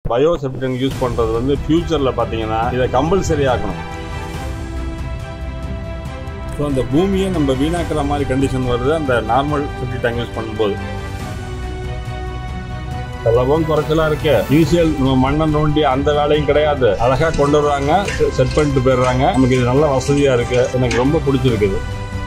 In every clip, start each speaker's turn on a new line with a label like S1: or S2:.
S1: bio septic use பண்றது வந்து ஃபியூச்சர்ல பாத்தீங்கன்னா இதை கம்பல்சரி ஆக்கணும் ஸோ அந்த பூமியை நம்ம வீணாக்குற மாதிரி கண்டிஷன் வருது அந்த நார்மல் செப்டி டேங்க் யூஸ் பண்ணும்போது செலவும் குறைச்சலா இருக்கு இனிஷியல் மண்ணை நோண்டி அந்த வேலையும் கிடையாது அழகா கொண்டு வர்றாங்க செட் பண்ணிட்டு போயிடுறாங்க நமக்கு இது நல்ல வசதியா இருக்கு எனக்கு ரொம்ப பிடிச்சிருக்குது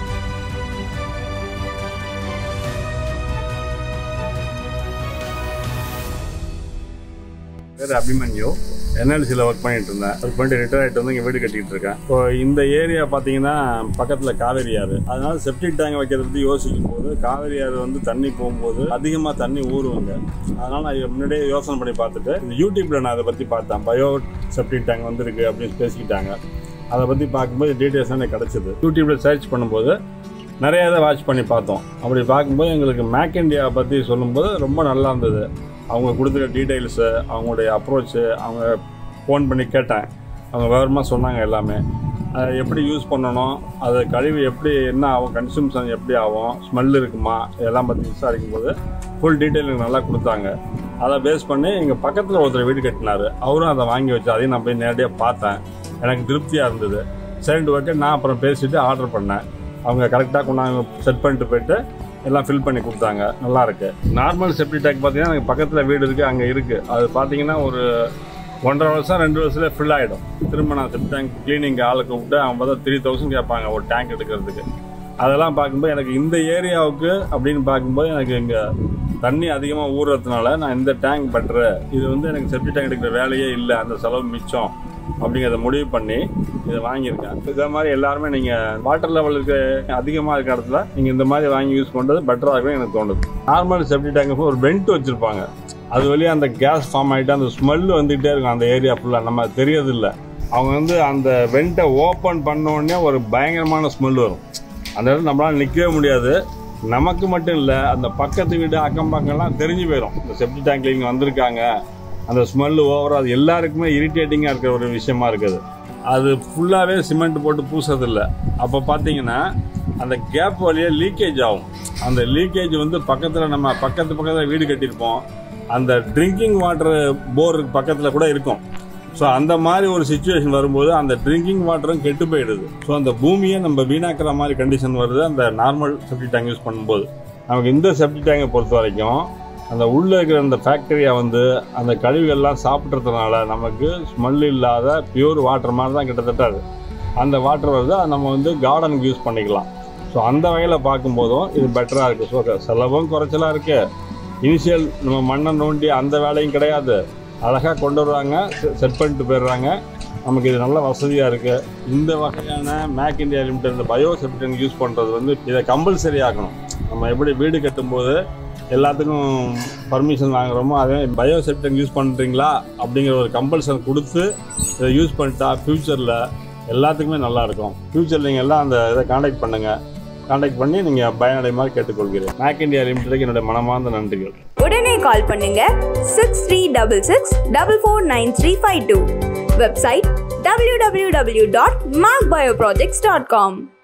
S1: பேர் அபிமன்யு என்எல்சியில் ஒர்க் பண்ணிட்டு இருந்தேன் ஒர்க் பண்ணிட்டு ரிட்டையர் ஆகிட்டு வந்து இங்கே வீடு கட்டிட்டு இருக்கேன் இப்போ இந்த ஏரியா பார்த்தீங்கன்னா பக்கத்தில் காவேரி ஆறு அதனால செப்டிக் டேங்க் வைக்கிறத பற்றி யோசிக்கும் போது காவேரி ஆறு வந்து தண்ணி போகும்போது அதிகமாக தண்ணி ஊறுவாங்க அதனால நான் இதை முன்னாடியே யோசனை பண்ணி பார்த்துட்டு இந்த யூடியூப்ல நான் அதை பற்றி பார்த்தேன் பயோ செப்டிக் டேங்க் வந்திருக்கு அப்படின்னு பேசிக்கிட்டாங்க அதை பற்றி பார்க்கும்போது டீட்டெயில்ஸ் எனக்கு கிடச்சிது யூடியூப்ல சர்ச் பண்ணும்போது நிறைய இதை வாட்ச் பண்ணி பார்த்தோம் அப்படி பார்க்கும்போது எங்களுக்கு மேக் இந்தியா பற்றி சொல்லும்போது ரொம்ப நல்லா இருந்தது அவங்க கொடுத்துருக்க டீட்டெயில்ஸு அவங்களுடைய அப்ரோச்சு அவங்க ஃபோன் பண்ணி கேட்டேன் அவங்க விவரமாக சொன்னாங்க எல்லாமே அதை எப்படி யூஸ் பண்ணணும் அது கழிவு எப்படி என்ன ஆகும் கன்சூம்ஷன் எப்படி ஆகும் ஸ்மெல் இருக்குமா இதெல்லாம் பற்றி விசாரிக்கும் போது ஃபுல் டீட்டெயில் எனக்கு நல்லா கொடுத்தாங்க அதை பேஸ் பண்ணி எங்கள் பக்கத்தில் ஒருத்தர் வீடு கட்டினார் அவரும் அதை வாங்கி வச்சு அதையும் நான் போய் நேரடியாக பார்த்தேன் எனக்கு திருப்தியாக இருந்தது சரின்ட்டு ஓகே நான் அப்புறம் பேசிட்டு ஆர்டர் பண்ணேன் அவங்க கரெக்டாக கொண்டாங்க செட் பண்ணிட்டு போயிட்டு எல்லாம் ஃபில் பண்ணி கொடுத்தாங்க நல்லா இருக்கு நார்மல் செப்டி டேங்க் பார்த்தீங்கன்னா எனக்கு பக்கத்தில் வீடு இருக்குது அங்கே இருக்குது அது பார்த்தீங்கன்னா ஒரு ஒன்றரை வருஷம் ரெண்டு வருஷத்துல ஃபில் ஆகிடும் திரும்ப நான் செப்டி டேங்க் கிளீனிங் ஆளை கூப்பிட்டு அவங்க பார்த்தா த்ரீ தௌசண்ட் கேட்பாங்க ஒரு டேங்க் எடுக்கிறதுக்கு அதெல்லாம் பார்க்கும்போது எனக்கு இந்த ஏரியாவுக்கு அப்படின்னு பார்க்கும்போது எனக்கு இங்கே தண்ணி அதிகமாக ஊறுறதுனால நான் இந்த டேங்க் பெட்ரு இது வந்து எனக்கு செப்டி டேங்க் எடுக்கிற வேலையே இல்லை அந்த செலவு மிச்சம் அப்படிங்கிறத முடிவு பண்ணி இதை வாங்கியிருக்கேன் இதே மாதிரி எல்லாருமே நீங்கள் வாட்டர் லெவலுக்கு அதிகமாக இருக்க இடத்துல நீங்கள் இந்த மாதிரி வாங்கி யூஸ் பண்ணுறது பெட்டராக இருக்கும் எனக்கு தோணுது நார்மல் செப்டி டேங்க்கு ஒரு வெண்ட் வச்சுருப்பாங்க அது வழியாக அந்த கேஸ் ஃபார்ம் ஆகிட்டு அந்த ஸ்மெல் வந்துகிட்டே இருக்கும் அந்த ஏரியா ஃபுல்லாக நம்ம தெரியறதில்ல அவங்க வந்து அந்த வெண்ட்டை ஓப்பன் பண்ண உடனே ஒரு பயங்கரமான ஸ்மெல் வரும் அந்த இடத்துல நம்மளால நிற்கவே முடியாது நமக்கு மட்டும் இல்லை அந்த பக்கத்து வீடு அக்கம் பக்கம்லாம் தெரிஞ்சு போயிடும் இந்த செப்டி டேங்க்ல இங்கே வந்திருக்காங்க அந்த ஸ்மெல்லு ஓவர் அது எல்லாருக்குமே இரிட்டேட்டிங்காக இருக்கிற ஒரு விஷயமா இருக்குது அது ஃபுல்லாகவே சிமெண்ட் போட்டு பூசறதில்ல அப்போ பார்த்தீங்கன்னா அந்த கேப் வழியாக லீக்கேஜ் ஆகும் அந்த லீக்கேஜ் வந்து பக்கத்தில் நம்ம பக்கத்து பக்கத்தில் வீடு கட்டியிருப்போம் அந்த ட்ரிங்கிங் வாட்டர் போர் பக்கத்தில் கூட இருக்கும் ஸோ அந்த மாதிரி ஒரு சுச்சுவேஷன் வரும்போது அந்த ட்ரிங்கிங் வாட்டரும் கெட்டு போயிடுது ஸோ அந்த பூமியை நம்ம வீணாக்குற மாதிரி கண்டிஷன் வருது அந்த நார்மல் செப்டி டேங்க் யூஸ் பண்ணும்போது நமக்கு இந்த செப்டி டேங்கை பொறுத்த வரைக்கும் அந்த உள்ளே இருக்கிற அந்த ஃபேக்டரியை வந்து அந்த கழிவுகள்லாம் சாப்பிட்றதுனால நமக்கு ஸ்மெல் இல்லாத பியூர் வாட்டர் மாதிரி தான் கிட்டத்தட்ட அது அந்த வாட்டர் வருது அதை நம்ம வந்து கார்டனுக்கு யூஸ் பண்ணிக்கலாம் ஸோ அந்த வகையில் பார்க்கும்போதும் இது பெட்டராக இருக்குது ஸோ செலவும் குறைச்சலாக இருக்குது இனிஷியல் நம்ம மண்ணை நோண்டி அந்த வேலையும் கிடையாது அழகாக கொண்டு வர்றாங்க செட் பண்ணிட்டு போயிடுறாங்க நமக்கு இது நல்ல வசதியாக இருக்குது இந்த வகையான மேக் இந்தியா லிமிடெட் இந்த பயோ செப்டிக் யூஸ் பண்ணுறது வந்து இதை கம்பல்சரி ஆக்கணும் நம்ம எப்படி வீடு கட்டும்போது எல்லாத்துக்கும் பர்மிஷன் வாங்குறோமோ அதே பயோ செப்டிக் யூஸ் பண்ணுறீங்களா அப்படிங்கிற ஒரு கம்பல்சன் கொடுத்து இதை யூஸ் பண்ணிட்டா ஃப்யூச்சரில் எல்லாத்துக்குமே நல்லா இருக்கும் ஃப்யூச்சரில் நீங்கள் எல்லாம் அந்த இதை காண்டாக்ட் பண்ணுங்கள் காண்டாக்ட் பண்ணி நீங்கள் பயனடை மாதிரி கேட்டுக்கொள்கிறேன் மேக் இந்தியா லிமிடெடுக்கு என்னுடைய மனமார்ந்த நன்றிகள்
S2: உடனே கால் பண்ணுங்க six three double six double four nine three five two website W W W dot mark dot com